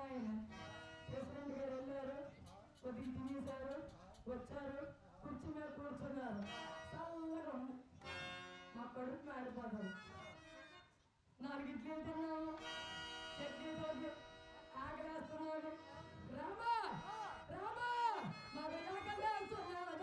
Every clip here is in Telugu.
ఆయన ప్రెసిడెంట్ గారు వెళ్ళారు కొద్దిగా తినేశారు వచ్చారు కుర్చీ మీద కూర్చున్నారు చల్లగా ఉంది మా కడుపు మాడిపోతారు నాలుగు ఇడ్లీ తిన్నాము చట్నీ తోటి ఆకలేస్తున్నాడు రామా రామా మాకు ఆకలేస్తున్నాడు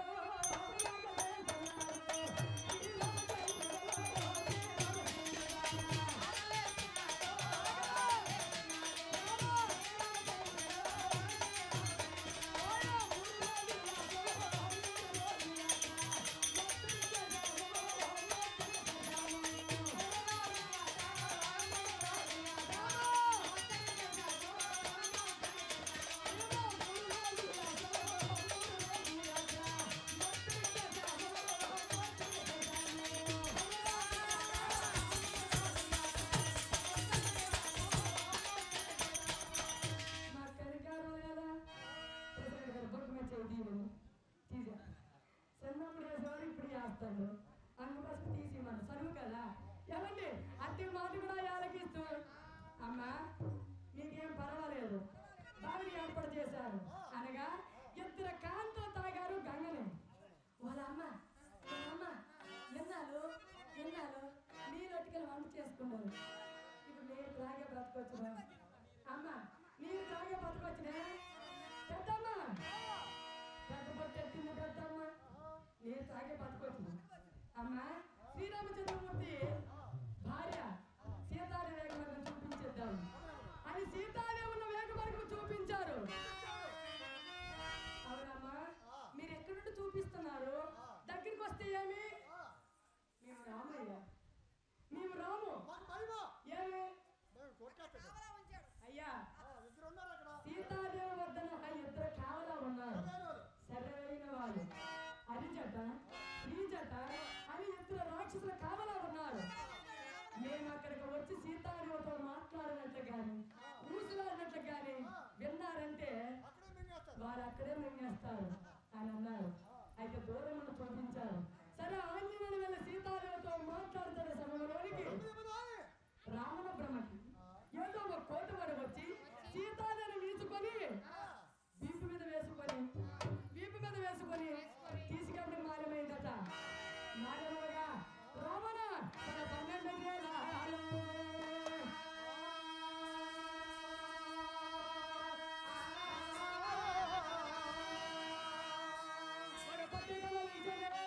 మా కరికారం లేదా ప్రెసిడెంట్ గారు బొట్టు మీద చేయి తీయమని తీసా చిన్నప్పుడు వేసేవాడు ఇప్పుడు చేస్తాడు అందుకోసం తీసి మన చదువు కదా ఏమండి అట్టి మాట కూడా ఆలకిస్తూ అమ్మా మీకేం పర్వాలేదు బావిని ఏర్పాటు చేశారు అనగా ఇద్దరు కాంతో తాగారు గంగని వాళ్ళ అమ్మ వాళ్ళ అమ్మ ఎన్నాళ్ళు ఎన్నాళ్ళు నీళ్ళొట్టుకెళ్ళి వంట చేసుకున్నారు ఇప్పుడు నేను తాగే బ్రతకొచ్చురా అమ్మ నీరు తాగే బతకొచ్చినా పెద్దమ్మ పెద్ద పొట్టెట్టింది పెద్దమ్మ నీరు తాగే బతకొచ్చిన అమ్మ శ్రీరామచంద్రమూర్తి భార్య సీతాదేవి వేగమర్గం చూపించేద్దాం అని సీతాదేవి ఉన్న వేగమర్గం చూపించారు అవునమ్మా మీరు ఎక్కడి నుండి చూపిస్తున్నారు దగ్గరికి వస్తే ఏమి మేము రామయ్య మేము రాము మాకు భయమ ఏమి మేము కొట్టేస్తాడు అయ్యా ఇద్దరు ఉన్నారు అక్కడ సీతాదేవి వద్దన ఆ ఇద్దరు కావలా ఉన్నారు అదే వాళ్ళు. సరైన వాళ్ళు హరిజట శ్రీజట అని ఇద్దరు రాక్షసులు కావలా ఉన్నారు మేము అక్కడికి వచ్చి సీతాదేవితో మాట్లాడినట్లు గాని ఊసులాడినట్లు గాని విన్నారంటే అక్కడే మింగేస్తారు వారు అక్కడే మింగేస్తారు అని అన్నారు అయితే దూరం చూపించారు సరే ఆంజనేయుడు వెళ్ళి సీతాదేవితో మాట్లాడుతున్న సమయంలోనికి ఏమన్నాయి? రావణ బ్రహ్మకి ఏదో ఒక కోట వాడు వచ్చి సీతాదేవిని వీచుకొని వీపు మీద వేసుకొని వీపు మీద వేసుకొని తీసుకెళ్ళి మాయమైందట మాయమగా రావణ తన పన్నెండు వేలాలు. ఒక పట్టికలో నిల్చొని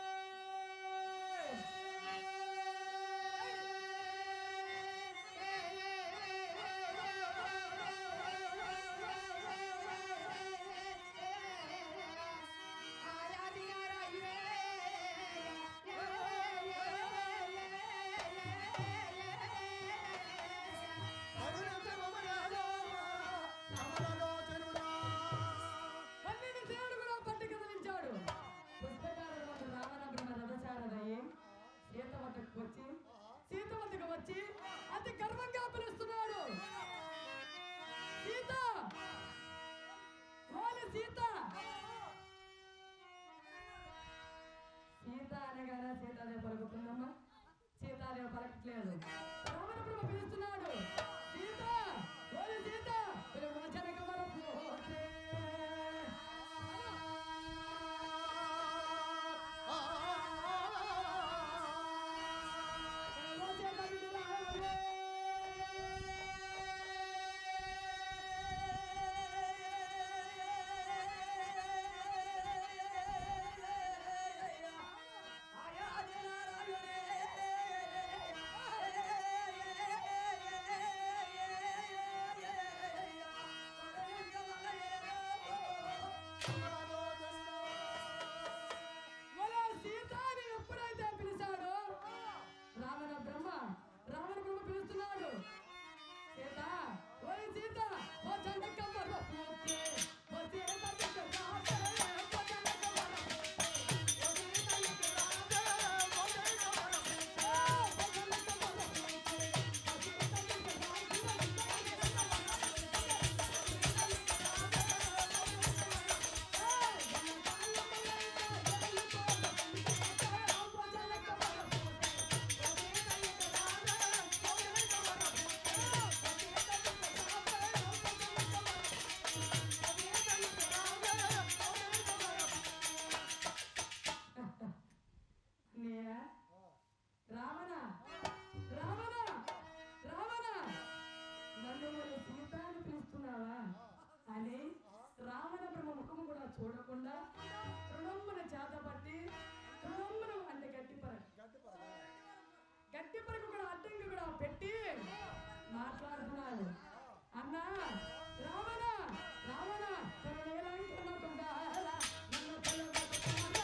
మమ్మల్ని సీత అని పిలుస్తున్నావా అని రావణ బ్రహ్మ ముఖము కూడా చూడకుండా తృణమ్మున చేత పట్టి తృణమ్మును అంటే గట్టి పరక గడ్డి పరగ. గట్టి పరకు కూడా అడ్డంకి కూడా పెట్టి మాట్లాడుతున్నాడు అన్నా రావణ రావణ కరుణేలంకనకుండా నన్ను కలవకుండా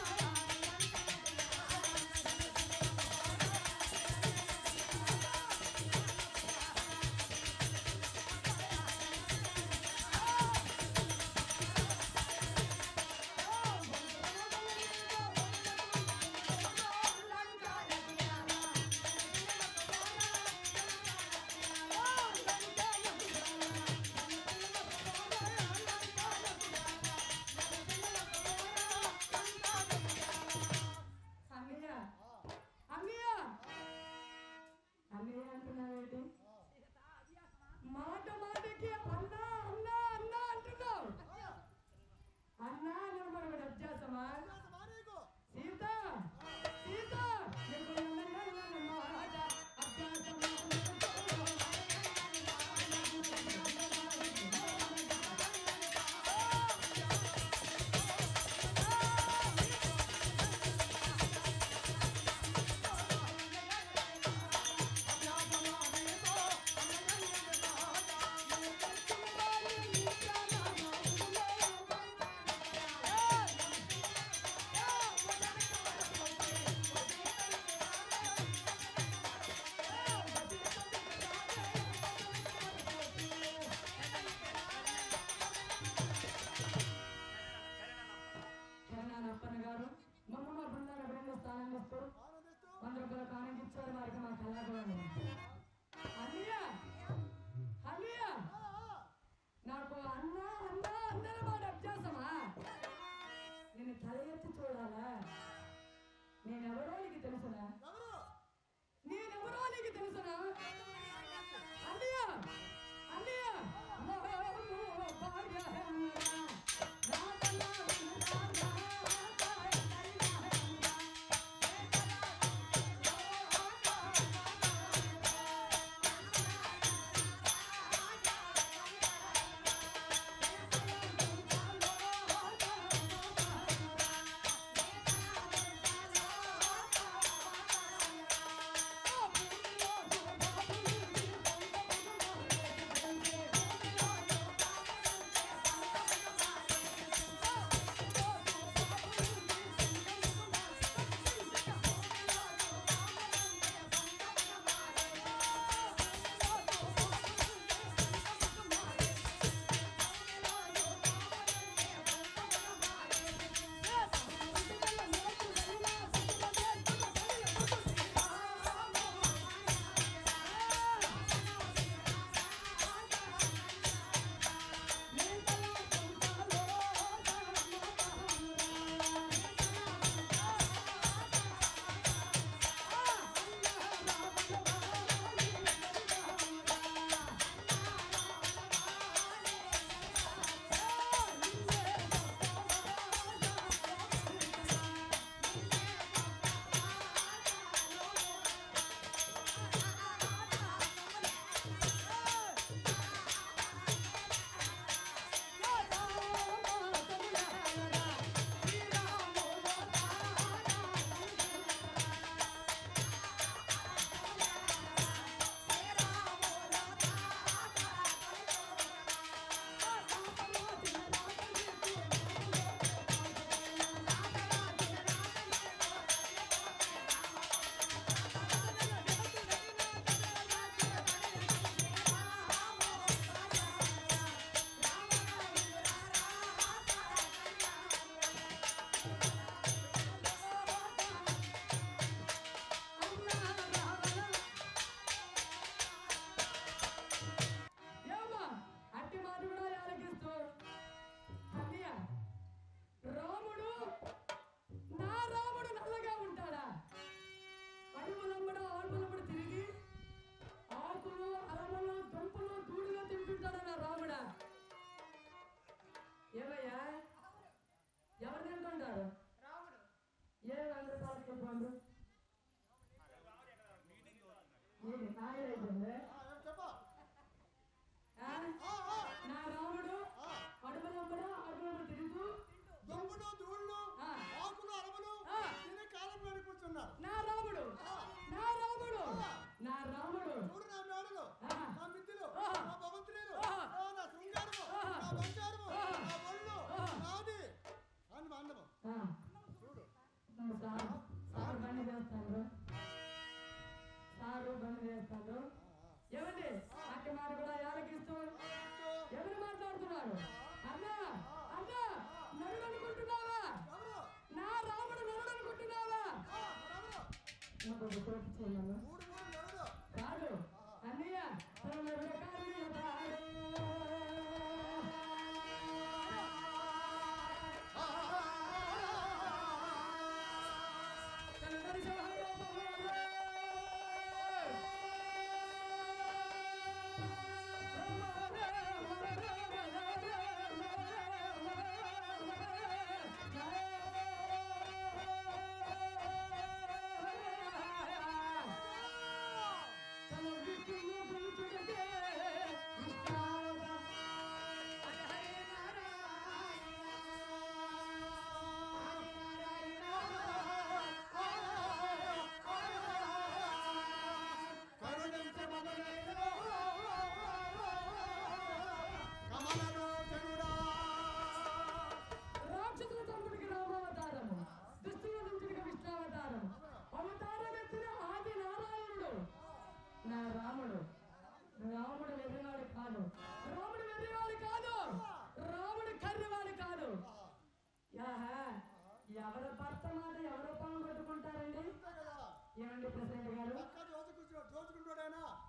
అన్నయ్య అన్నయ్య అన్నయ్య అంటున్నావేంటి మాట మాటకి అన్నా అన్నా అన్నా అంటున్నావు అన్నా అన్న మనకు అభ్యాసమా అభ్యాసం మానేకు. సీత సీత నీకు ఉన్నదన్న మాట అభ్యాసమా కిరణానప్పన్న గారు మమ్మల్ని బృందాన్ని అభినందన స్థానం ఇస్తూ ఆనందిస్తూ వంద రూపాయల కానుక ఇచ్చారు వారికి మా కళాకారులు అన్నయ్య అన్నయ్య ఆ, ఆ. నాకు అన్న అన్న అందరి మాట అభ్యాసమా నేను తల ఎత్తి చూడాలా నేనెవరో నీకు తెలుసునా ఎవరు? నేనెవరో నీకు తెలుసునా అన్నయ్య అన్నయ్య ఓ భార్య రాధనా ఆ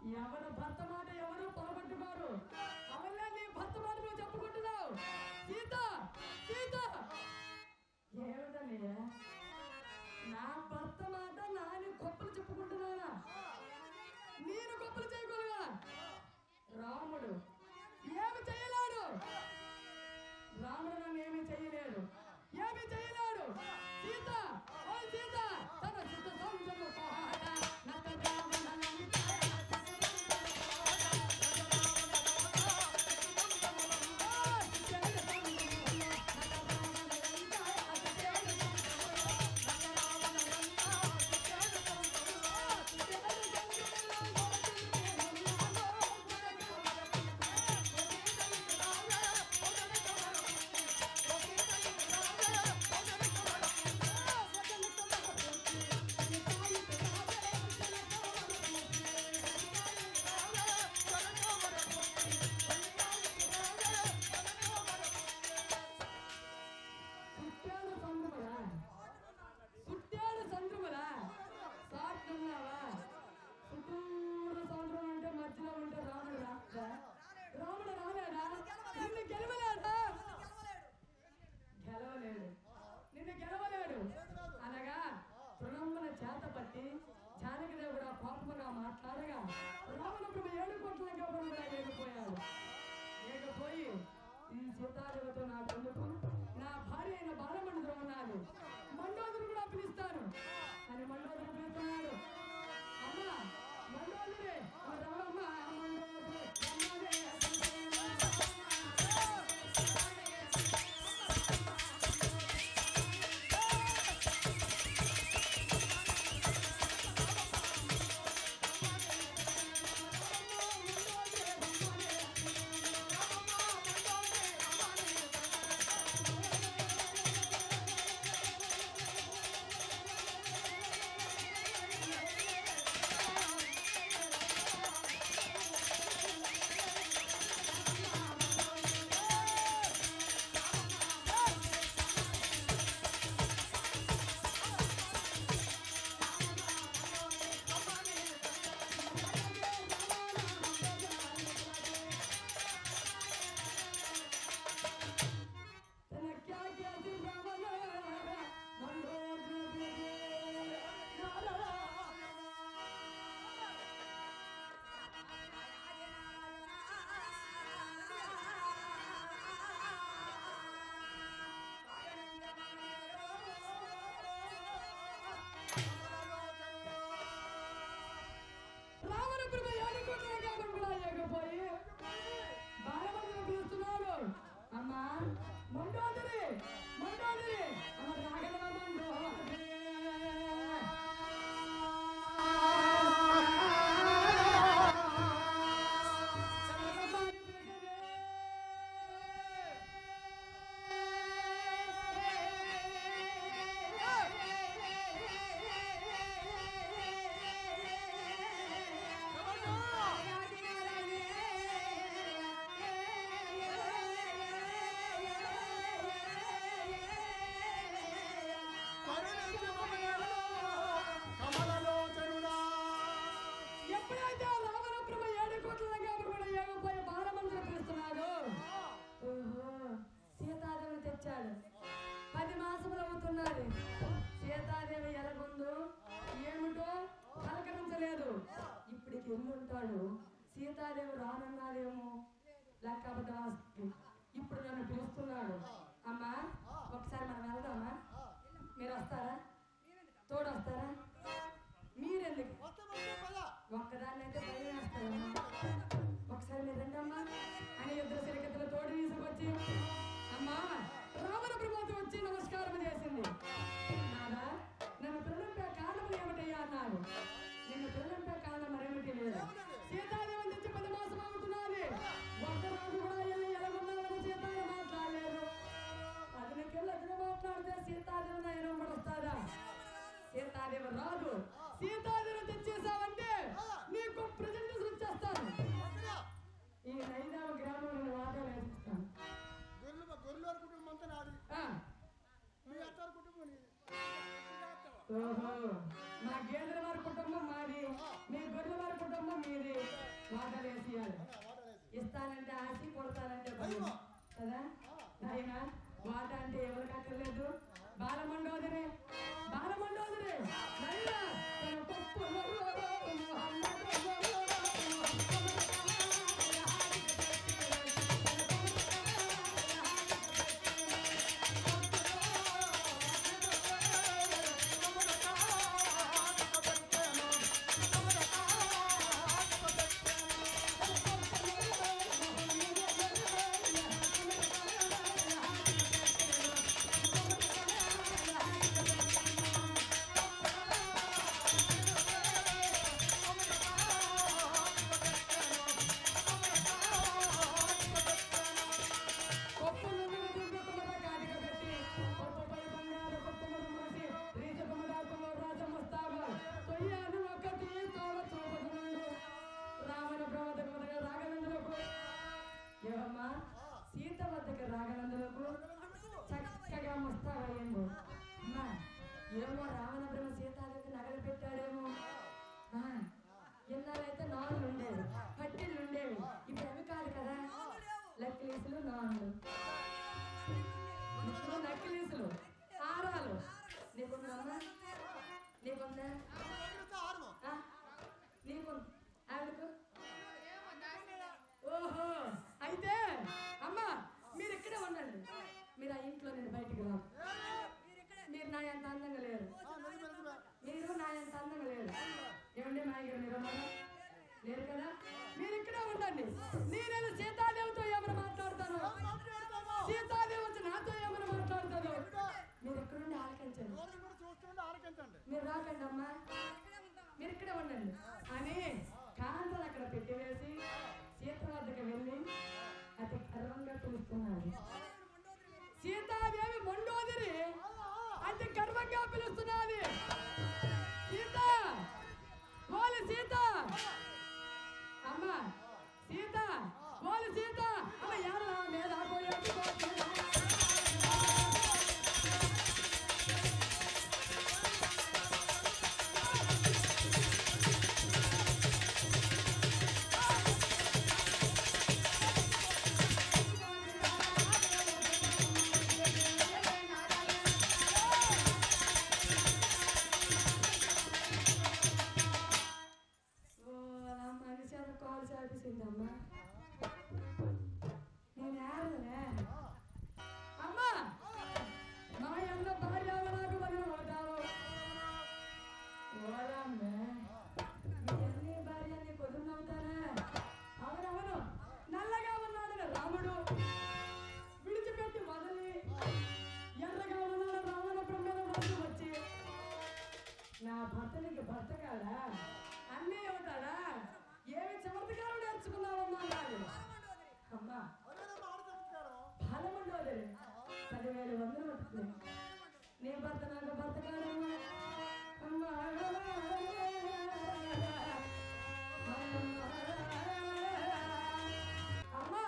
ఎవరు భర్త మాట ఎవరు పొరబట్టుకోరు అవల్లా నీ భర్త మాట నువ్వు చెప్పుకుంటున్నావు సీత సీత ఏమిటన్నయ్య నా భర్త మాట నాని గొప్పలు చెప్పుకుంటున్నానా నేను గొప్పలు చేయగలగా రాముడు ఏమి చేయలేడు రాముడు నన్ను ఏమి చేయలేడు ఏమి చేయలేడు సీత ఓ సీత తన సుత సంజము పాట నట రావణని సుట్టాడు సంద్రములా సుట్టాడు సంద్రములా సాటున్నావా చుట్టూరు సంద్రం అంటే మధ్యలో ఉంటే రాముడు రాదా రాముడు రాలేదా నిన్ను గెలవలేదా గెలవలేడు నిన్ను గెలవలేడు అనగా తృణమున చేత పట్టి జానకిదేవుడు ఆ కోపముగా మాట్లాడగా రావణ ప్రభు ఏడు కోట్ల గౌరవంగా ఏడిపోయాడు లేకపోయి ఈ సీతాదేవతో నా కొడుకు నా భార్య అయిన బాలమండుతో ఉన్నాడు మండోదరు కూడా పిలుస్తాను అని మండోదరు పిలుస్తున్నాడు అమ్మా మండోదరే రమణమ్మ మండోదరు రమ్మనే तने क्या क्या दिन रावण मंडोदर రావణ ప్రభు ఏడు కోట్ల కాలం కూడా లేకపోయి బాలమందిరం పిలుస్తున్నాడు అమ్మా మండోదరి మండోదరి అమ్మ రాగలవ మండోదరి ఎప్పుడైతే ఆ రావణ ప్రభు ఏడు కోట్ల కూడా ఏమైపోయి బాలమందిరం పిలుస్తున్నాడు ఓహో సీతాదేవిని తెచ్చాడు పది మాసములు అవుతున్నది సీతాదేవి ఎలాగుందో ఏమిటో పలకరించలేదు ఇప్పటికి ఎల్లుంటాడు సీతాదేవి రానన్నారేమో లేకపోతే ఆస్తి. ఇప్పుడు నన్ను పిలుస్తున్నాడు అమ్మా ఒకసారి మనం వెళ్దామా మీరు వస్తారా తోడు వస్తారా మీరెందుకు ఒక్కదాన్ని అయితే భయం వేస్తారమ్మా ఒకసారి మీరు రండమ్మా అని ఇద్దరు సిరికత్తలు తోడు తీసుకొచ్చి అమ్మా రావణ ప్రభుత్వం వచ్చి నమస్కారం చేసింది నాదా నన్ను పిల్లలంపై కారణం ఏమిటయ్యా అన్నారు నిన్ను పిల్లలంపై కారణం మరేమిటి లేదు సీతాదేవి తెచ్చి పది మాసం అవుతున్నది ఒక్కరోజు కూడా వెళ్ళి ఎలాగున్నామని సీతాలు మాట్లాడలేదు పదినకెళ్ళి ఎదురు మాట్లాడితే సీతాదేవి నయనం పడొస్తాదా సీతాదేవి రాదు సీతాదేవి తెచ్చేసావంటే నీకు ప్రజెంటేషన్ ఇచ్చేస్తాను ఈ నైదావ గ్రామంలో వాటా వేసిస్తాను గొర్రెల కుటుంబం అంతా నాది ఆ, మీ అత్తారు కుటుంబం నీది ఓహో మా గేదెల వారి కుటుంబం మాది మీ గొర్రెల వారి కుటుంబం మీది వాటర్ వేసియాలి వాటరేసి ఇస్తానంటే ఆశ కొడతానంటే భయం. భయమా? కదా నాయన వాట అంటే ఎవరికి అక్కర్లేదు బాలమండోదరే బాలమండోదరే నాయన తన పప్పులో సీత వద్దకు రాగనందులకు చక్కగా ముస్తాబయ్యిండు అమ్మా ఏమో రావణ బ్రహ్మ సీతాదేవికి నగలు పెట్టాడేమో ఆ, ఇన్నాళ్ళైతే నాన్లు ఉండేవి పట్టిళ్ళు ఉండేవి ఇప్పుడు అవి కాదు కదా లక్లీసులు నాన్లు ఇప్పుడు నక్లీసులు హారాలు నీకుందమ్మా నీకుందా ఆడము ఆ? నీకు ఆవిడకు ఓహో అయితే అమ్మా మీరు ఇక్కడే ఉండండి మీరు ఆ ఇంట్లో నేను బయటికి రావు మీరు నా ఎంత అందంగా లేరు మీరు నా ఎంత అందంగా లేరు ఏమండి మా దగ్గర మీరు ఉన్నారా? లేరు కదా మీరు ఇక్కడే ఉండండి నేనేదో సీతాదేవితో ఏమైనా మాట్లాడతాను సీతాదేవి వచ్చి నాతో ఏమైనా మాట్లాడతాను మీరు ఎక్కడుండి ఆలకించండి చూస్తుంటే ఆలకించండి మీరు రాకండి అమ్మా మీరు ఇక్కడే ఉండండి అని కాంతలు అక్కడ పెట్టివేసి సీత వద్దకు వెళ్ళి అతి గర్వంగా పిలుస్తున్నాడు సీతాదేవి మొండోదిరి అతి గర్వంగా పిలుస్తున్నది సీత ఓలి సీత అమ్మా సీత ఓలి సీత అమ్మ యారా మీద పోయేది ఓ నా మనిషి కాల్ చేసిందమ్మా నేను ఆడలే అమ్మా మా అన్న భార్య నాకు మనం అవుతావు ఓలమ్మే మీ అన్ని భార్య నీకు వదునవుతారా అవునవును నల్లగా ఉన్నాడు రాముడు విడిచిపెట్టి వదిలి ఎర్రగా ఉన్నాడు రావణ బ్రహ్మణ వద్దు వచ్చి నా భర్తనికి భర్త కాడా అన్నీ అవుతాడా ఏమి చమత్కారం నేర్చుకున్నావమ్మా నాడు అమ్మా అదేనమ్మా ఆడ చమత్కారం బలముండోదే పదివేలు వందలు పడుతుంది నీ భర్త నాకు భర్త కాదమ్మా అమ్మా అమ్మా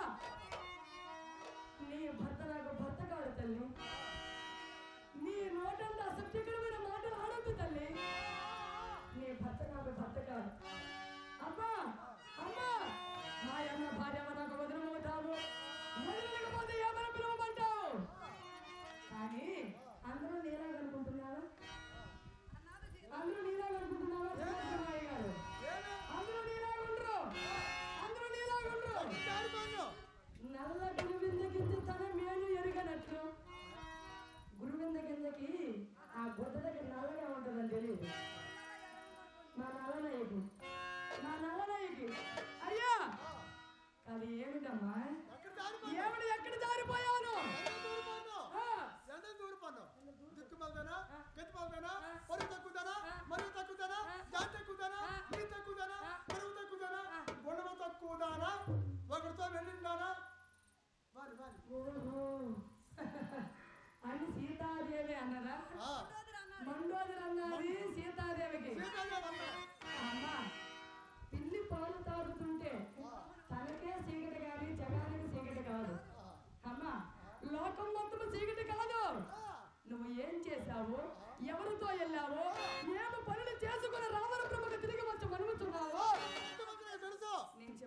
నీ భర్త నాకు భర్త కాడు తల్లి నీ నోటంతా అసభ్యకరమైన మాటలు ఆడొద్దు తల్లి నీ భర్త నాకు భర్త కాదు అమ్మా అమ్మా మా అన్న భార్య నాకు వదిలిపోతావు వదిలేకపోతే ఏమైనా పిలవమంటావు కానీ అందరూ నీలాగా అనుకుంటున్నారా అందరూ నీలాగా అనుకుంటున్నారా చిన్నయ్య గారు ఏమి? అందరూ నీలాగా ఉండరు అందరూ నీలాగా ఉండరు జారిపోయాను. నల్ల గురువింద కింద తన మేలు ఎరగనట్లు గురువింద కిందకి ఆ గుడ్డ దగ్గర నల్లగా ఉంటుందని తెలియదు మా నల్లనయ్యకి మా నల్లనయ్యకి అయ్యా అది ఏమిటమ్మా ఎక్కడ జారిపోయాను? ఏమిటి ఎక్కడ జారిపోయాను ఎండ దూరిపోయాను. ఆ, ఎండ దూరిపోయాను. దిక్కుమాలిదేనా? గతిమాలిదేనా? పరువు తక్కువదేనా? మరువు తక్కువదేనా? జాతి తక్కువదేనా? నీ తక్కువదేనా? పరువు తక్కువదేనా? గుణము తక్కువదానా? ఒకరితో వెళ్ళిందానా మరి మరి ఓహో అని సీతాదేవి అన్నదా ఆ, మండోదరి అన్నది సీతాదేవికి సీతాదేవి అన్నా. అమ్మా పిల్లి పాలు తాగుతుంటే తనకే చీకటి కానీ జగానికి చీకటి కాదు అమ్మా లోకం మొత్తం చీకటి కాదు నువ్వు ఏం చేశావు ఎవరితో వెళ్ళావు ఏమి పనులు చేసుకుని రావణ బ్రహ్మకు తిరిగి వచ్చి మనుగుతున్నావో ఇంతమంది నాకు తెలుసు నేను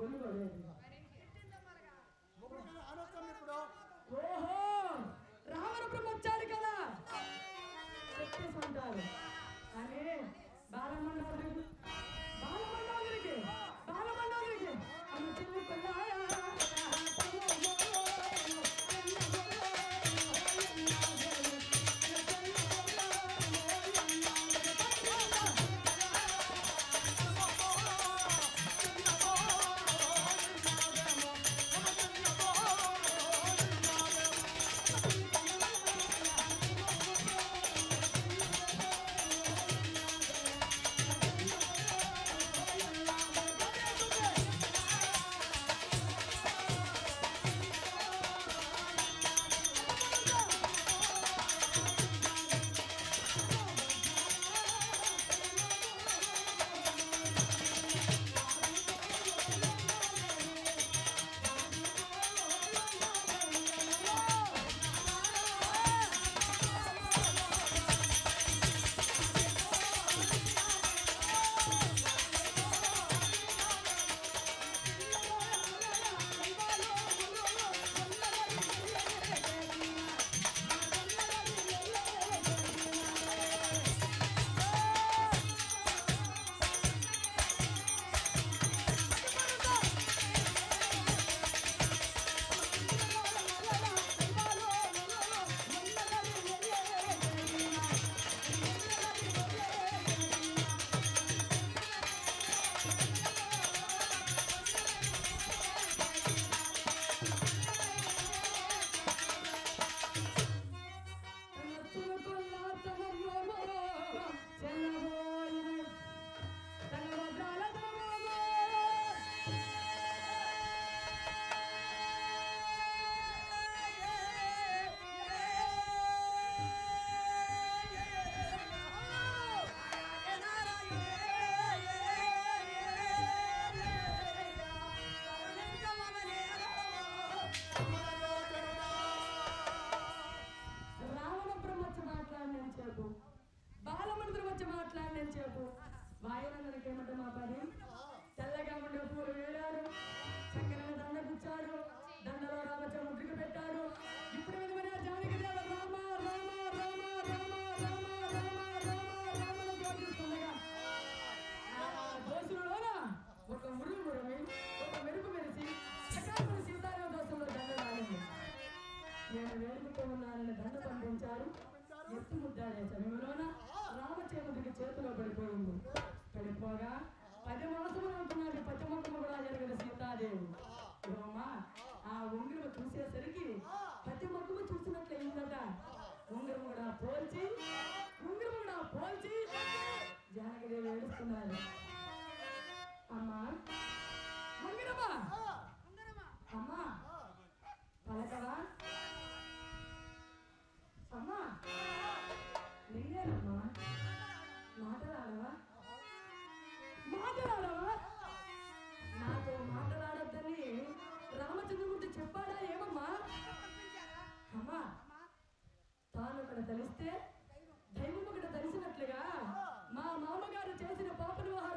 గొల్లు పడేది ముగ్గురికి ఆనొస్తాం ఇప్పుడు ఓహో రావణపురం వచ్చాడు కదా చెప్పేసి ఉంటారు అని బాలమండోదరికి బాలమండోదరికి బాలమండోదరికి అమ్మ చిన్ని పిల్లాయ రావణపురం వచ్చి మాట్లాడినని చెప్పు బాలమండలం వచ్చి మాట్లాడినని చెప్పు వాయునందరికి ఏమంటే మా పని తెల్లగా ఉండే పూలు వేలాడు చక్కని దండ గుచ్చాడు దండలో రామచంద్రుడికి పెట్టాడు ఇప్పుడు విధమైన జానకి దేవ రామ రామ రామ రామ రామ రామ రామ రామను జ్యోతిస్తుండగా ఆ దోషులలోన ఒక మురుగు మురమి ఒక మెరుపు మెరిసి సకాలంలో సీతారామ దోషంలో దండ రాలింది నేను వేడుకతో ఉన్నానని దండ పంపించారు ఎత్తు ముద్దాడే సమయంలోన రామచంద్రుడికి చేతిలో పడిపోయింది పడిపోగా పది మాసములు ఉంటున్నాడు పది మొక్కము కూడా జరిగిన సీతాదేవి ఇదిగోమ్మా, ఆ ఉంగరము చూసేసరికి పతి మొక్కము చూసినట్లు అయిందట ఉంగరము కూడా పోల్చి ఉంగరము కూడా పోల్చి జానకిదేవి ఏడుస్తున్నారు అమ్మా ఉంగరమా అమ్మా పలకవా అమ్మా నేనేనమ్మా మాట్లాడవా మాట్లాడవా నాతో మాట్లాడొద్దని రామచంద్రమూర్తి చెప్పాడా ఏమమ్మా అమ్మా తాను అక్కడ తెలిస్తే దైవం అక్కడ తెలిసినట్లుగా మా మామగారు చేసిన పాప వ్యవహారం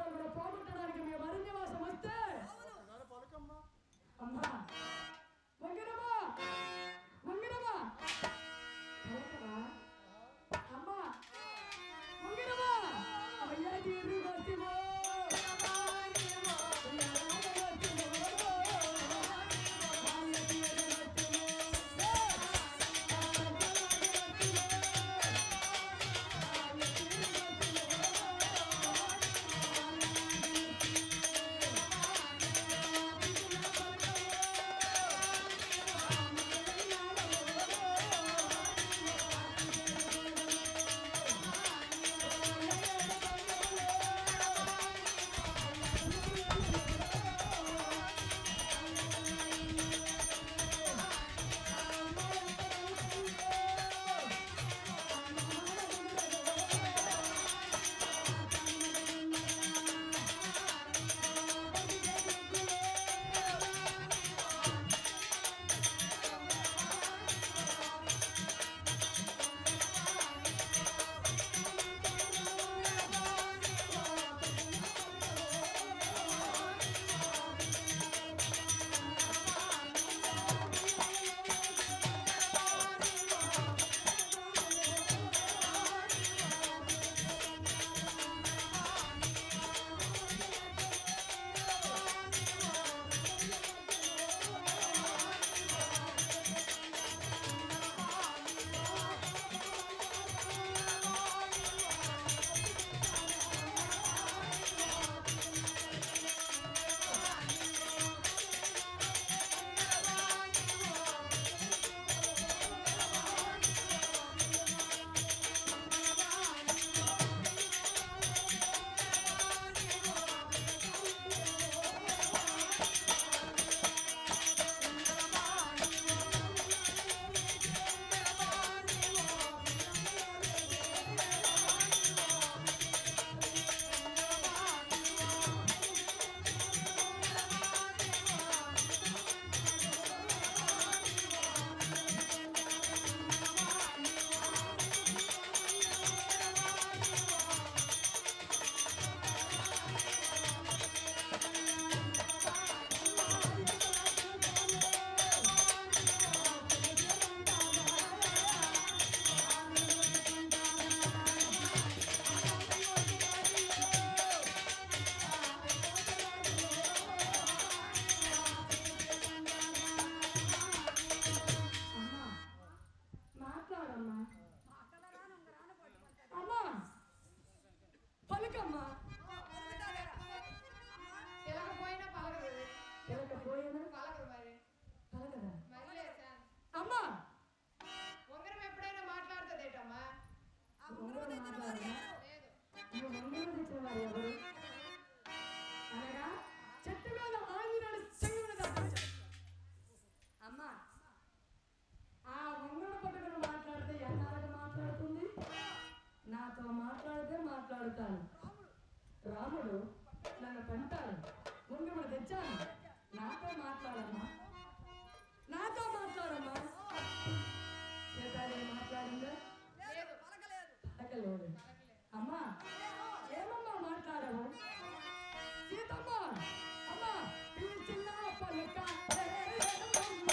అంటారు ముందు తెచ్చాను నాతో మాట్లాడమ్మా నాతో మాట్లాడమ్మా సీతాదేవి మాట్లాడిందా లేదు పలకలేదు పలకలేదు అమ్మా ఏమమ్మా మాట్లాడవు సీతమ్మ అమ్మా పిలిచిన పలుక ఏమమ్మో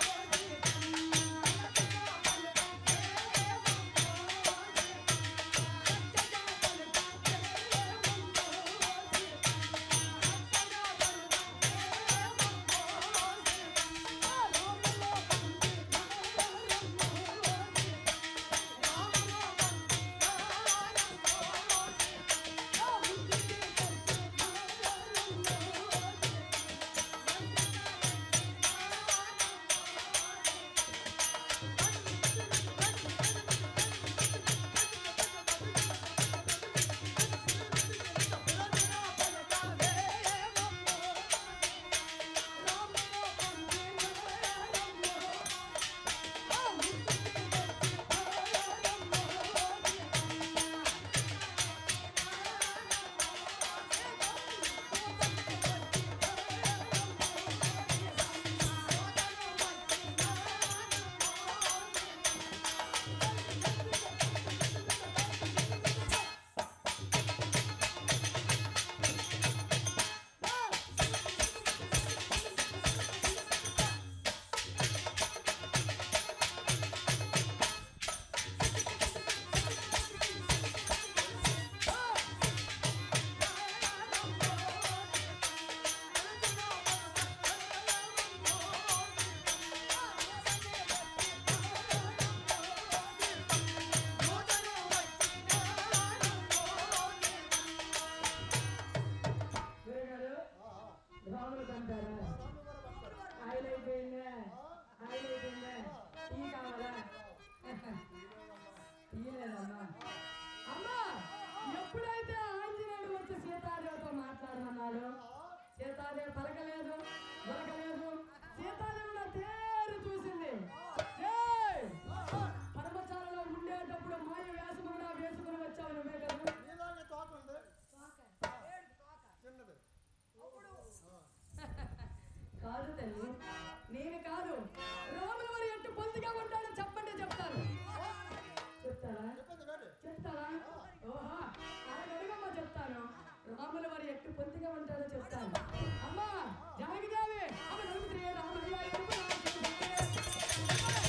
గురుగారు రాములు కంటారా ఆయిల్ అయిపోయిందా ఆయిల్ అయిపోయిందా టీ కావాలా తీయలేదమ్మా అమ్మా ఎప్పుడైతే ఆంజనేయుడు వచ్చి సీతాదేవితో మాట్లాడమన్నాడు సీతాదేవి పలకలేదు దొరకలేదు సీతాదేవి నా తేరు చూసింది ఏయ్! పరమచాలలో ఉండేటప్పుడు మాయ వేసుకుని వేసుకుని వచ్చావు నువ్వే కదా నీలాగే తోక ఉంది ఏడుపు తోక చిన్నది అప్పుడు కాదు తల్లి నేను కాదు రాముల వారి ఎట్టు పొందిగా ఉంటాడో చెప్పండి చెప్తాను చెప్తారా చెప్పింది కాదు చెప్తారా ఓహా అడగమ్మా చెప్తాను రాముల వారి ఎట్టు పొందిగా ఉంటాడో చెప్తాను అమ్మా జానకిదేవి అమ్మ నలుగురి రామయ్య ఎరుపు రాజు.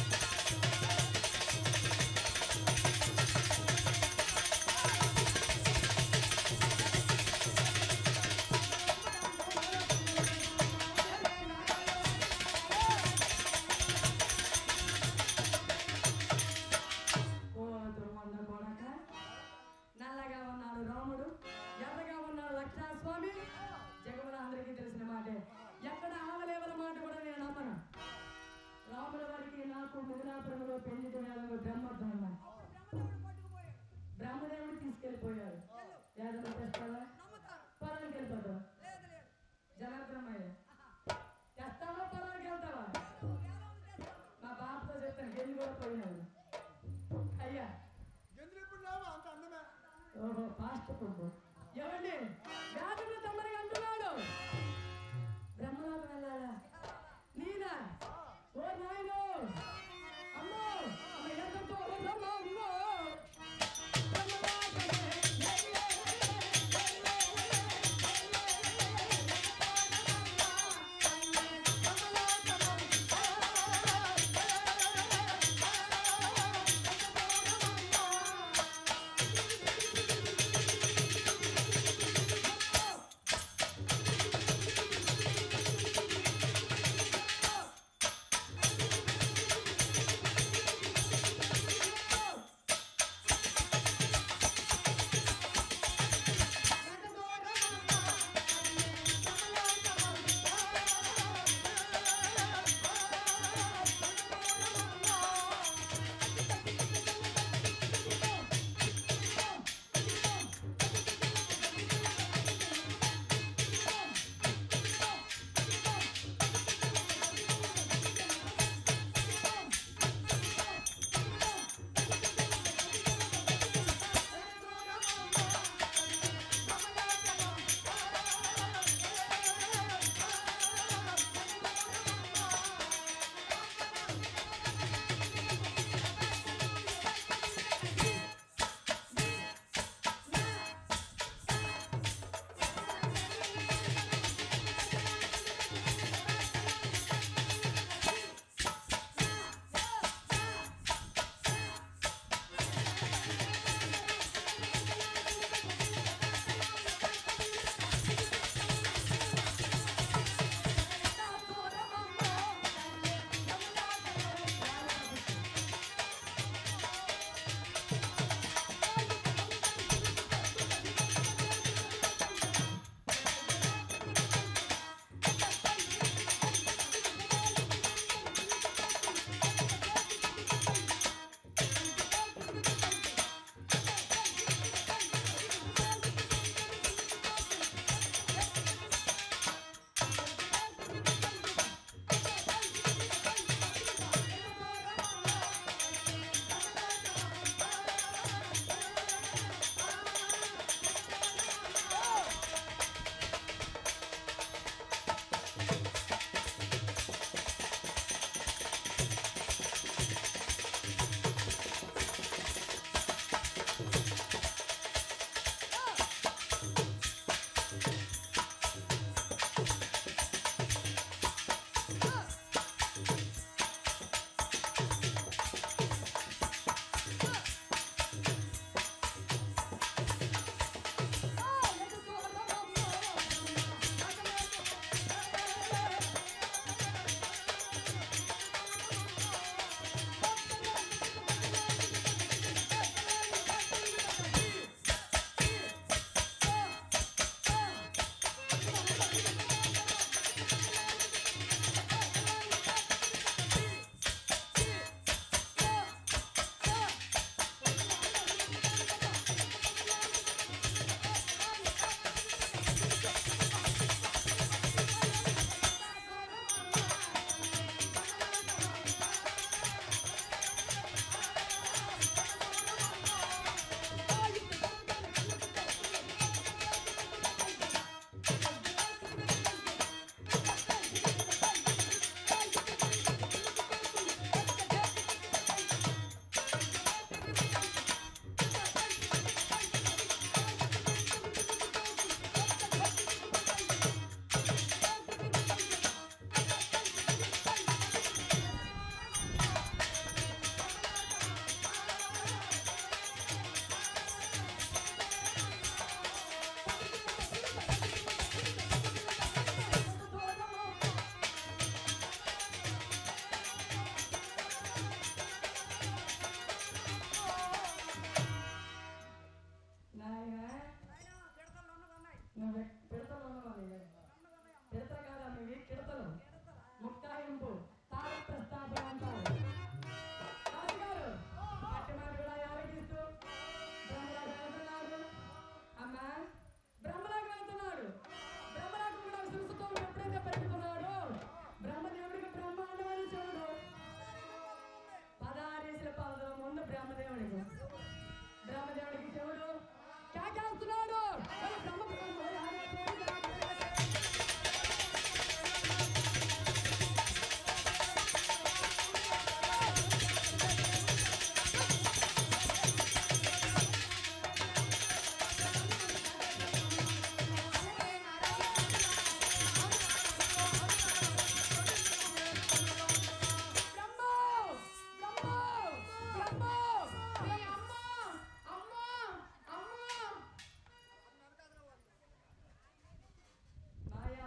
ఓ దుర్మంద కొడక నల్లగా ఉన్నాడు రాముడు ఎర్రగా ఉన్నాడు లక్ష్మణస్వామి జగముల అందరికీ తెలిసిన మాటే ఎక్కడ ఆవలేవల మాట కూడా నేను నమ్మను రాముల వారికి నాకు మిథునాపురంలో పెళ్లి వేళలో బ్రహ్మోద్ధరణ బ్రహ్మదేవుడు పట్టుకుపోయాడు బ్రహ్మదేవుడు తీసుకెళ్ళిపోయారు ఏదైనా తెస్తావా నమ్ముతాను పొలానికి వెళ్ళిపోతావు లేదు లేదు జనార్దనమయ్య తెస్తావా పొలానికి వెళ్తావా ఎలా ఉంచేస్తాను మా బాబుతో చెప్తాను గెలి కూడా పోయినాడు అయ్యా గింజలు ఇప్పుడు లేవా అంత అందమే ఓహో ఫాస్ట్ ఫుడ్ ఏమండి వ్యాధులు తమ్మని అంటున్నాడు బ్రహ్మలోకం వెళ్ళాలా నేనా ఓ నాయనో అమ్మో అమ్మ ఎంతతో అమ్మో అమ్మో బ్రహ్మలోకమే, లే, లే, లే, లే, లే, లే, బ్రహ్మలోకమే,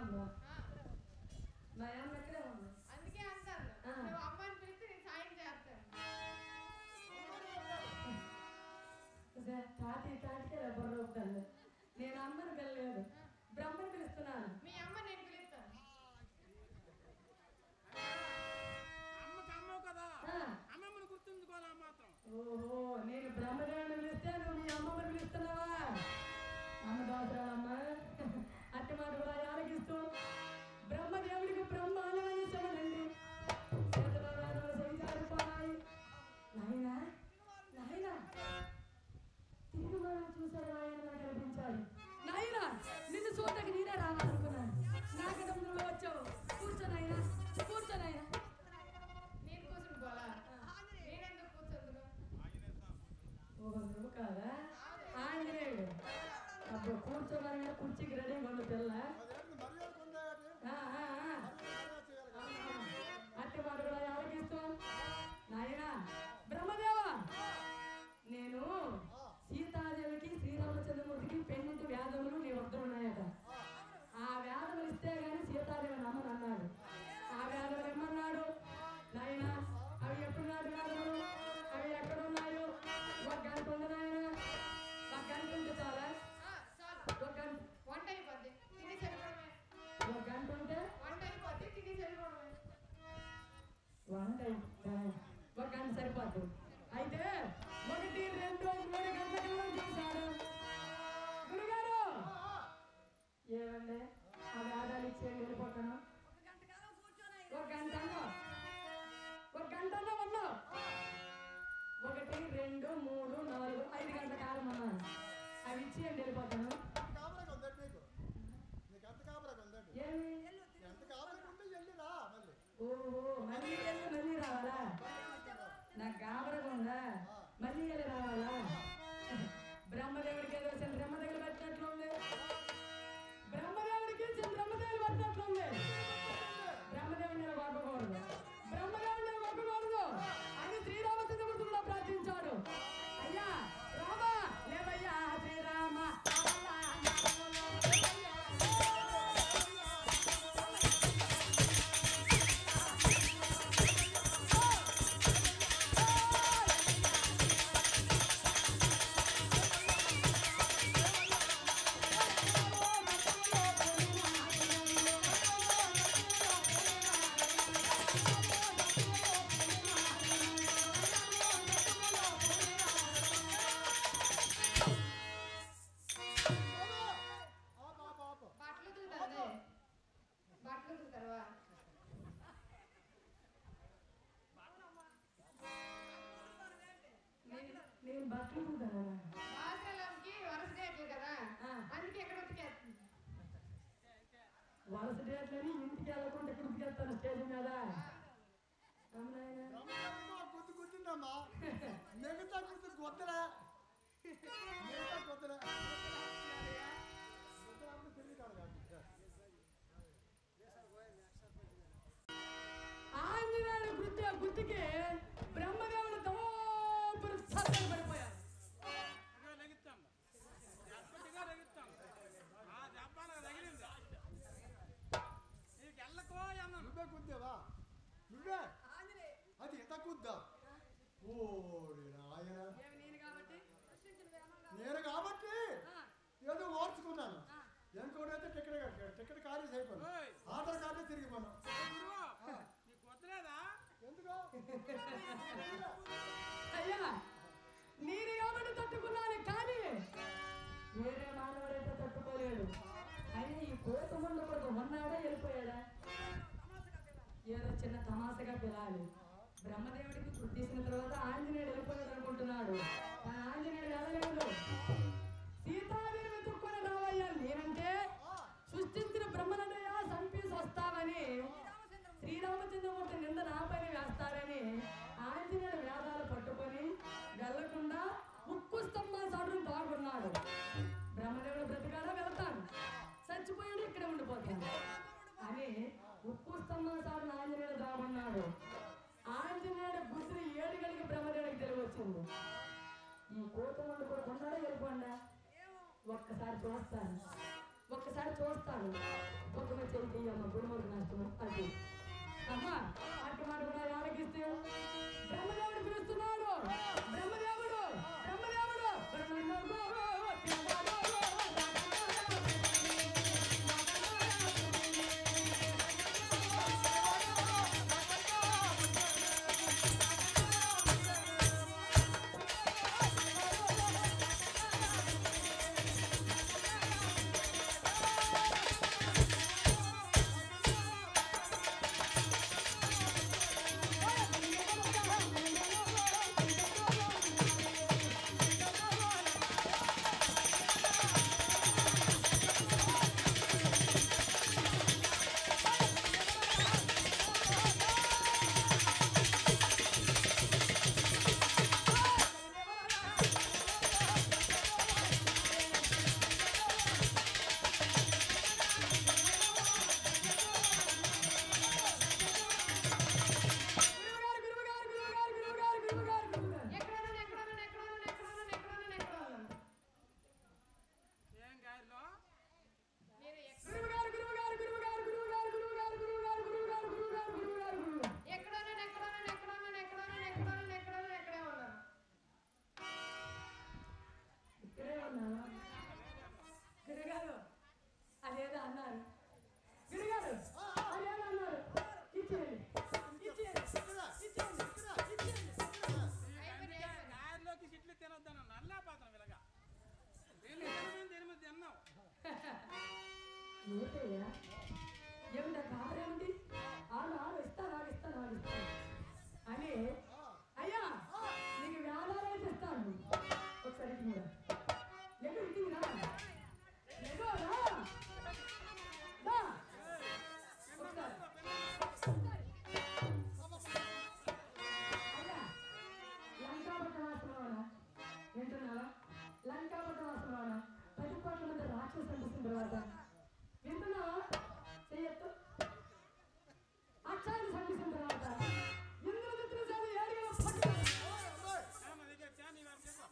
ఉందా మా అమ్మ ఎక్కడే ఉంది అందుకే అంటాను ఆ. నువ్వు అమ్మని పిలిస్తే నేను సాయం చేస్తాను అదే తాటి తాటికే రబ్బర్ రూపుతాను నేను అమ్మని పిలలేదు బ్రహ్మని పిలుస్తున్నాను మీ అమ్మ నేను పిలుస్తాను అమ్మకి అమ్మవు కదా ఆ. అమ్మమ్మని గుర్తుంచుకోవాలా మాత్రం ఓహో నేను బ్రహ్మదేవుని పిలిస్తే నువ్వు మీ అమ్మని పిలుస్తున్నావా అమ్మ దాసరాలమ్మ అట్టి మాట కూడా ఆరగిస్తూ బ్రహ్మదేవుడికి బ్రహ్మాండమైన శవనండి చేతబలాలు సంచారిపోయి నాయనా నాయనా తిరిగి మనం చూసాడు ఆయన నాకు కనిపించాడు నాయనా నిన్ను చూడటానికి నేనే రావాలనుకున్నాను నాకు ముందులో వచ్చావు కూర్చో నాయనా కూర్చో నాయనా నేను కూర్చుని పోలా నేనెందుకు కూర్చుందును ఓహో నువ్వు కాదా ఆంజనేయుడు అప్పుడు కూర్చోమని కుర్చీకి రెడీ కొండు పిల్ల అదేంటి మర్యాద పొందాయటి ఆ, ఆ, ఆ. మర్యాద చేయాలి కదా. అట్టి మాట కూడా ఆలకిస్తూ నాయనా బ్రహ్మదేవా నేను సీతాదేవికి శ్రీరామచంద్రమూర్తికి పెన్నింటి వ్యాధములు నీ వద్ద ఉన్నాయట ఆ వ్యాధములు ఇస్తే గాని సీతాదేవి నమ్మను అన్నాడు ఆ వ్యాధములు ఇమ్మన్నాడు నాయనా అవి ఎప్పుడున్నాడు వ్యాధములు అవి ఎక్కడ ఉన్నాయో ఒక గంట ఉంది నాయనా ఒక గంట ఉంటే చాలా ఆ, చాలు ఒక గంట వంట అయిపోద్ది తిని సరిపోవడమే ఒక గంట ఉంటే వంట అయిపోద్ది తిని సరిపోవడమే వంట అయిపోయిందా? ఒక గంట సరిపోద్దు అయితే ఒకటి రెండు మూడు గంటల కాలం చూశాడు గురుగారు ఏమండి ఆ వేదాలు ఇచ్చేయండి వెళ్ళిపోతాను ఒక గంట కాలం కూర్చొని ఒక గంట అన్నా ఒక గంట అన్నా ఉన్నావు ఒకటి రెండు మూడు నాలుగు ఐదు గంటల కాలం అన్నాను అవి ఇచ్చేయండి వెళ్ళిపోతాను కాపరాకు ఉందండి నీకు నీకు ఎంత కాపరాకు ఉందండి ఏమి ఎంత కాపరాకు ఉంటే వెళ్ళి రా మళ్ళీ ఓహో మళ్ళీ వెళ్ళి మళ్ళీ రావాలా నాకు గాబరగా ఉందా మళ్ళీ వెళ్ళి రావాలా బ్రహ్మదేవుడికి ఏదో చంద్రమ్మ దగ్గర పెట్టినట్లుంది బ్రహ్మదేవుడికి చంద్రమ్మదేవుడు పెట్టినట్లుంది బ్రహ్మదేవుడిని కొట్టకూడదు బ్రహ్మదేవుడిని కొట్టకూడదు అని శ్రీరామచంద్రమూర్తి కూడా ప్రార్థించాడు అయ్యా రామా లేవయ్యా శ్రీరామ ఆ పాప ఆప బట్టలు ఉతుకుతారు బట్టలు ఉతుకుతారువా నేను- నేను బట్టలు కుడతానా? బాసలంకి వరుస డేట్లు కదా ఆ. అందుకే ఎక్కడ ఉతికేస్తుంది వలస డేట్లని ఇంటికి వెళ్ళకుండా కుడికెళ్తాను స్టేజ్ మీద అవునాయనా? బ్రహ్మదేవుడికి ఒక గుర్తు గుర్తుందమ్మా మిగతా గుర్తు గొద్దరా మిగతా గొద్దరా గొద్దరా తిరిగి కాదు ఆంజనేయుడు గుర్తు గుర్తుకి బ్రహ్మదేవుడు తోపుడు సత్తలు పడిపోయారు ఇదిగో లెగిస్తాం ఎప్పటిగా లెగిస్తాం ఆ దెబ్బలు తగిలింది నీకు ఎల్లకో అన్నాను నువ్వే గుద్దేవా నువ్వే ఆంజనేయ అది ఎంత గుద్దా ఓడి నాయన ఏమి నేను కాబట్టి సృష్టించిన వేమంగా నేను కాబట్టి ఆ, ఏదో ఓర్చుకున్నాను ఇంకోటైతే టికెట్ కట్టాడు టికెట్ ఖాళీ అయిపోయింది ఓయ్. ఆధార్ కార్డు తిరిగిపోను గురువు నీకు వద్దలేదా ఎందుకో అయ్యా నేను కాబట్టి తట్టుకున్నాను కానీ వేరే మానవుడైతే తట్టుకోలేడు అయినా ఈ కోత ముందు కొడుకు ఉన్నాడా వెళ్ళిపోయాడా ఏదో చిన్న తమాసగా పిలాలి బ్రహ్మదేవుడికి గుర్తిసిన తర్వాత ఆంజనేయుడు వెళ్ళిపోయాడు అనుకుంటున్నాడు కానీ ఆంజనేయుడు వెళ్ళలేదు సీతాదేవి వెతుక్కొని రావయ్యా నేనంటే సృష్టించిన బ్రహ్మనడయ్యా సంపేసి వస్తావని శ్రీరామచంద్రమూర్తి నింద నాపైన వేస్తారని ఆంజనేయుడు వేదాలు పట్టుకొని వెళ్లకుండా ఉక్కు స్తంభం సాటును దాగున్నాడు బ్రహ్మదేవుడు బ్రతికాడా వెళ్తాను చచ్చిపోయాడు ఇక్కడ ఉండిపోతాను అని ఉక్కు స్తంభం సాటును ఆంజనేయుడు దాగున్నాడు ఆంజనేయుడు గుర్తులు ఏడు గడికి బ్రహ్మదేవుడికి తెలివి వచ్చింది ఈ కోత ముందు కూడా ఉన్నాడా వెళ్ళిపోండా ఒక్కసారి చూస్తాను ఒక్కసారి చూస్తాను పొద్దున చెయ్యి అమ్మ గురుమూరు నష్టం అది అమ్మ అటు మాట కూడా ఆలకిస్తే బ్రహ్మదేవుడు పిలుస్తున్నాడు బ్రహ్మదేవుడు బ్రహ్మదేవుడు గురువుగారు, గురువుగారు, గురువుగారు, గురువుగారు, గురువుగారు, గురువుగారు. ఎక్కడున్నాను, ఎక్కడున్నాను, ఎక్కడున్నాను, ఎక్కడున్నాను, ఎక్కడున్నాను, ఎక్కడున్నాను? ఏం గాయలో నేను ఎక్కడ- గురువుగారు, గురువుగారు, గురువుగారు, గురువుగారు, గురువుగారు, గురువుగారు, గురువుగారు, గురువుగారు, గురువుగారు, గురువుగారు. ఎక్కడున్నాను, ఎక్కడున్నాను, ఎక్కడున్నాను, ఎక్కడున్నాను, ఎక్కడున్నాను, ఎక్కడున్నాను, ఎక్కడే ఉన్నాను. ఇక్కడే ఉన్నావా? గురుగారు అదేదో అన్నారు గురుగారు అదేదో అన్నారు ఇచ్చేయండి ఇచ్చేయండి ఇచ్చేయండి ఇచ్చేయండి అయిపోయింది, అయిపోయింది. గాయల్లోకి చిట్లు తినొద్దాను నల్లా పాత్రం ఇలాగా దీన్ని తినమని దీని మీద తిన్నావు ఏంటయ్యా ఏమిటా కాదరేమిటి ఆడు ఆడు ఇస్తాను ఆడు ఇస్తాను ఆడు ఇస్తాను అని అయ్యా నీకు వ్యాపారం ఇస్తాను ఒకసారి ఇటు కూడా లెగు ఇటు రా లెగు రా రా ఒకసారి అయ్యా లంకాపట్నం వాసనవాడా వింటున్నావా లంకాపట్నం వాసనవాడా పది కోట్ల మంది రాక్షసు అనిపిస్తున్న తర్వాత వింటున్నావా చెయ్యొద్దు అక్షాన్ని సంధించిన తర్వాత ఇంద్రజిత్తులు చేత ఏడుగల పట్టుకొని నా దగ్గర చాని వారు చెప్పు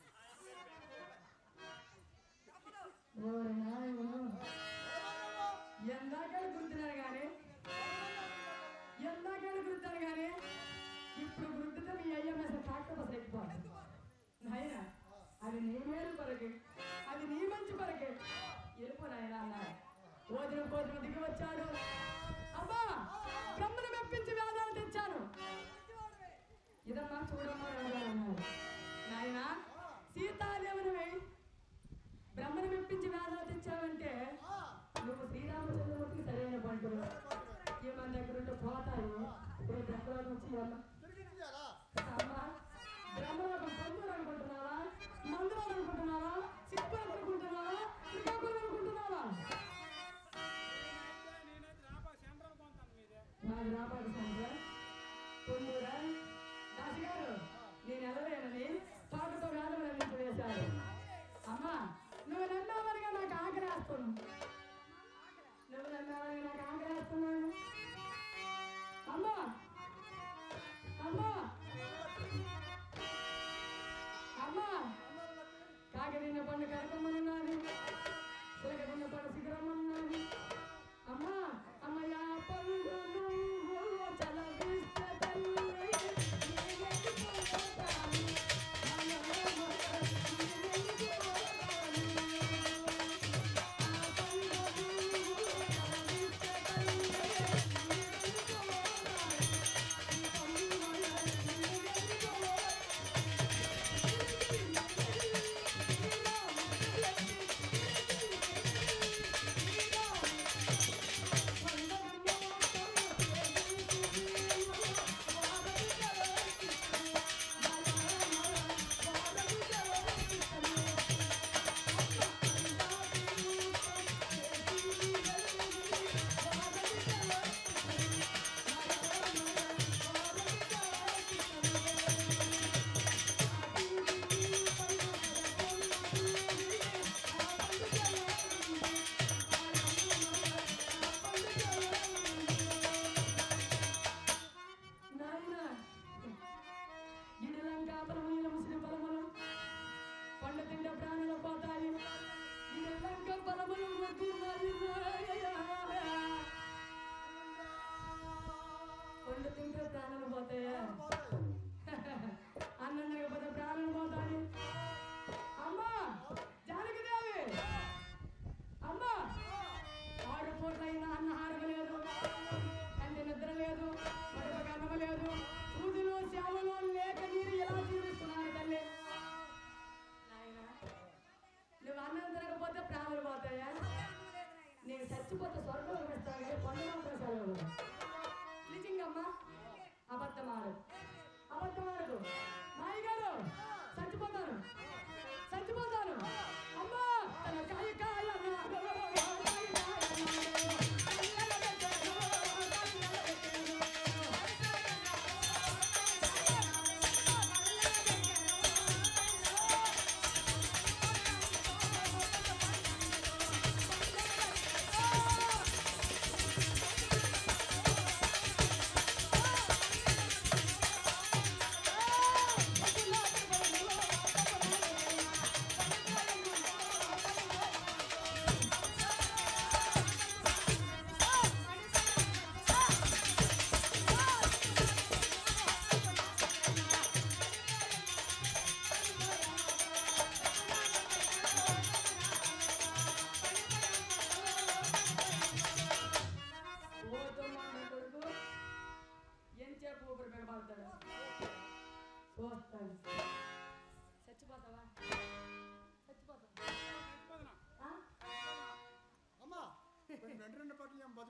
ఓరి నాయనా. ఎందాకాలు గుర్తున్నారు కానీ ఎందాకాలు గుర్తారు కానీ ఇప్పుడు గుర్తుతో మీ అయ్య మీద ట్రాక్టర్ బస్ ఎక్కిపోతుంది నాయన అది నీ మేలు కొరకే అది నీ మంచి కొరకే వెళ్ళిపో నాయన అన్నారు ఓదిన కోదిన దిగి వచ్చాడు అమ్మా బ్రహ్మను మెప్పించి వేదాలు తెచ్చాను ఇదమ్మా చూడమ్మా ఎవరు అన్నారు నాయన సీతాదేవుని బ్రహ్మను మెప్పించి వేదాలు తెచ్చావంటే నువ్వు శ్రీరామచంద్రమూర్తికి సరైన పంటలు ఏమన్నా దగ్గర ఉంటే పోతాయి రేపు ఎక్కడో నుంచి అమ్మ తిరిగిచ్చారా? అమ్మా బ్రహ్మలోకం పొందులు అనుకుంటున్నావా మందులు అనుకుంటున్నావా సిక్కులు అనుకుంటున్నావా శ్రీకాకుళం అనుకుంటున్నావా నేనైతే నేనైతే రాబా సెంట్రల్ కొంటాను మీదే నాకు రాబాడు సంధ్య పొందురా దాసి గారు నేను ఎలలేనని తోటతో వేదం నుంచి వేశారు అమ్మా నువ్వు నమ్మావనిగా నాకు ఆగ్రహిస్తుంది నువ్వు నమ్మావని నాకు ఆగ్రహిస్తున్నాను అమ్మా అమ్మా అమ్మా కాకదిన్న పండు కరకమ్మనున్నది చిలకదిన్న పండు శిఖరమన్నది అమ్మా అమ్మయ్య పండు నువ్వు చలవిస్తే తల్లి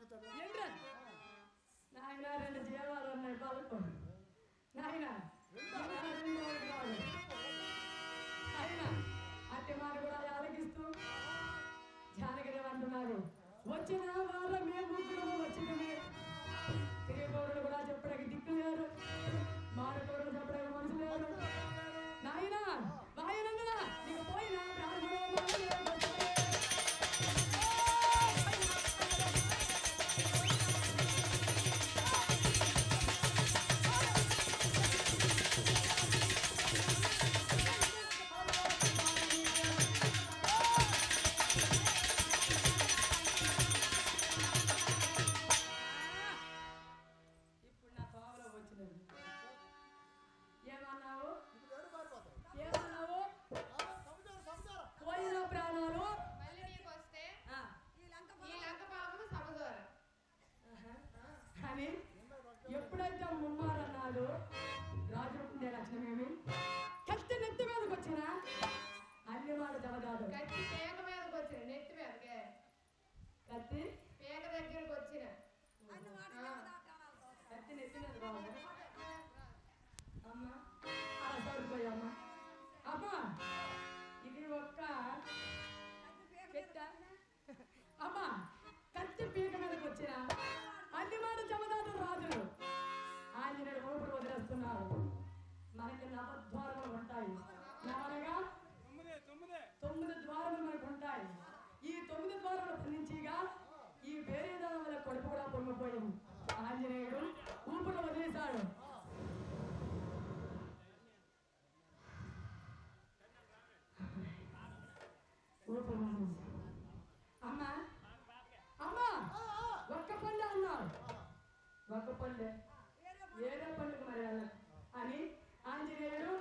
వచ్చేటాడు ఏంట్రా నాయన రెండు జీవాలు ఉన్నాయి పలుకు నాయన రెండు వర్గాలు. నాయన అట్టి మాట కూడా ఆలకిస్తూ జానగిరి అంటున్నారు వచ్చిన వారం మేము ముగ్గురు వచ్చినమే తిరిగిపోవడం కూడా చెప్పడానికి దిక్కు లేరు మారుకోవడం చెప్పడానికి మనసు లేరు నాయన వాయనందున నీకు పోయిన ప్రాణములో మానవుడు వచ్చే. ఇప్పుడు నా తోవలో వచ్చినది ఏమన్నావు ఇప్పుడు ఏడు మారిపోతాయి ఏమన్నావు ఆ, సముదారం సముదారం పోయిన ప్రాణాలు మళ్ళీ నీకు వస్తే ఆ, ఈ లంక ఈ లంక పాలము సమదూరం ఆహా. కానీ ఎప్పుడైతే ముమ్మారన్నాడు రాజు ఉండే లక్షణమేమి కత్తి నెత్తి మీదకి వచ్చిన అన్ని మాట జవదాడు కత్తి పేక మీదకి వచ్చిన నెత్తి మీదకే కత్తి పేక దగ్గరికి వచ్చిన అన్ని మాట ఆ. కత్తి నెత్తి మీద బాగుంది అమ్మా అలా సరిపోయమ్మా అమ్మా ఇది ఒక్క పెట్ట అమ్మా కత్తి పీక మీదకి వచ్చిన అన్ని మాట జమదాటు రాజులు ఆంజనేయుడు ఊపిరి వదిలేస్తున్నారు మనకి నవద్వారములు ఉంటాయి నవనగా తొమ్మిదే తొమ్మిదే తొమ్మిది ద్వారములు మనకు ఉంటాయి ఈ తొమ్మిది ద్వారములు ఫలించిగా ఈ పేరేదానం వల్ల కడుపు కూడా పొంగిపోయింది ఆంజనేయుడు ఊపిరి వదిలేశాడు ఊపిరి వదిలేశాడు. అమ్మా అమ్మా ఒక్క పల్లె అన్నాడు ఒక్క పల్లె ఏదో పండుగ మరి అలా అని ఆంజనేయుడు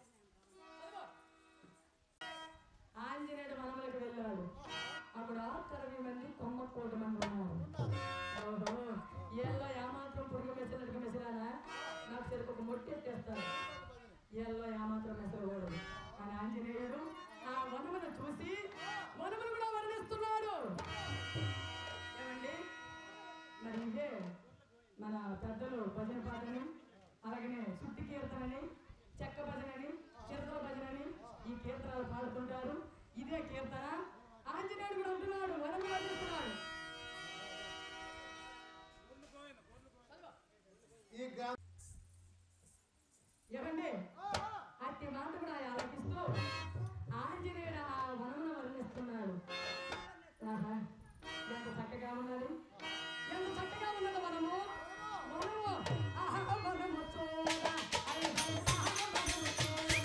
ఆంజనేయుడు వనములకు వెళ్ళాడు అక్కడ అరవై మంది తొంభై మంది ఉన్నారు ఓహో ఏళ్ళలో ఏమాత్రం పురుగు మెసినట్టుగా మెసిరానా నాకు సరికి ఒక మొట్టి ఎత్తేస్తారు ఏళ్ళలో ఏమాత్రం మెసరకూడదు అని ఆంజనేయుడు ఆ వనమును చూసి వనమును కూడా వర్ణిస్తున్నాడు ఏమండి మరి ఇదే మన పెద్దలు భజన పాటని అలాగనే సుత్తి కీర్తనని చెక్క భజనని చిరతల భజనని ఈ కీర్తనలు పాడుతుంటారు ఇదే కీర్తన ఆంజనేయుడు కూడా ఉంటున్నాడు వరం వర్ణిస్తున్నాడు పొర్లుకోయింది పొర్లుకోయింది ఈ గా ఏమండి ఆ, ఆ, అట్టి మాట కూడా ఆలోచిస్తూ ఆంజనేయుడు ఆ వనమును వర్ణిస్తున్నాడు ఆహా, ఎంత చక్కగా ఉన్నది ఎంత చక్కగా ఉన్నది వనము వనము ఆహా, వనము చూడ ఐ హై, ఆహా, వనము చూడ.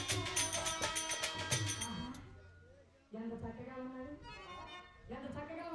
ఎంత చక్కగా ఉన్నది ఎంత చక్కగా